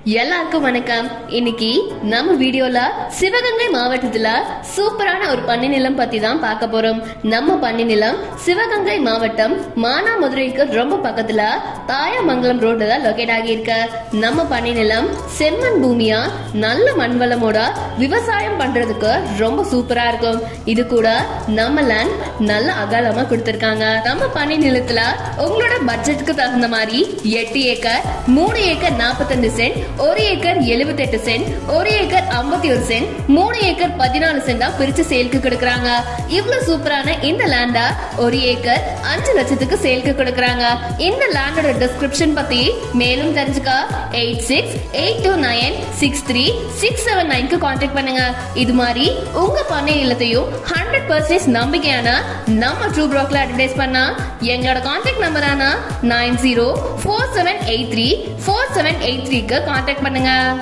எல்லாருக்கும் வணக்கம் இன்னைக்கு நம்ம வீடியோல சிவகங்கை மாவட்டத்துல சூப்பரான ஒரு பண்ணை நிலம் பத்தி தான் பார்க்க போறோம் நம்ம பண்ணை நிலம் சிவகங்கை மாவட்டம் மானாமதுரைக்கு ரொம்ப பக்கத்துல தாயமங்கலம் ரோட்ல தான் லொகேட் ஆகியிருக்க நம்ம பண்ணை நிலம் செம்மண் பூமியா நல்ல மண் வளமோட விவசாயம் பண்றதுக்கு ரொம்ப சூப்பரா இருக்கும் இது கூட நம்ம லேண்ட் நல்ல அகலமா கொடுத்திருக்காங்க நம்ம பண்ணை நிலத்துல உங்களோட பட்ஜெட்டுக்கு தகுந்த மாதிரி எட்டு ஏக்கர் மூணு ஏக்கர் நாற்பத்தஞ்சு சென்ட் ஒரு ஏக்கர் 78 சென்ட் ஒரு ஏக்கர் 51 ஒரு சென்ட் மூணு ஏக்கர் பதினாலு சென்டா பிரிச்சு சேல்க்கு கொடுக்கறாங்க இவ்வளவு சூப்பரான இந்த லேண்டா ஒரு ஏக்கர் அஞ்சு லட்சத்துக்கு சேல்க்கு கொடுக்கறாங்க இந்த லேண்டோட டிஸ்கிரிப்ஷன் பத்தி மேலும் தெரிஞ்சுக்க eight six eight two nine six three six seven நைன்க்கு கான்டாக்ட் பண்ணுங்க இது மாதிரி உங்க பண்ணை இல்லத்தையும் ஹண்ட்ரட் பர்சன்டேஜ் நம்பிக்கையான நம்ம ட்ரூ ப்ரோக்ல அட்வர்டைஸ் பண்ணா எங்களோட கான்டாக்ட் நம்பரான nine zero four seven eight three four seven eight த்ரீக்கு கான்டாக்ட் பண்ணுங்க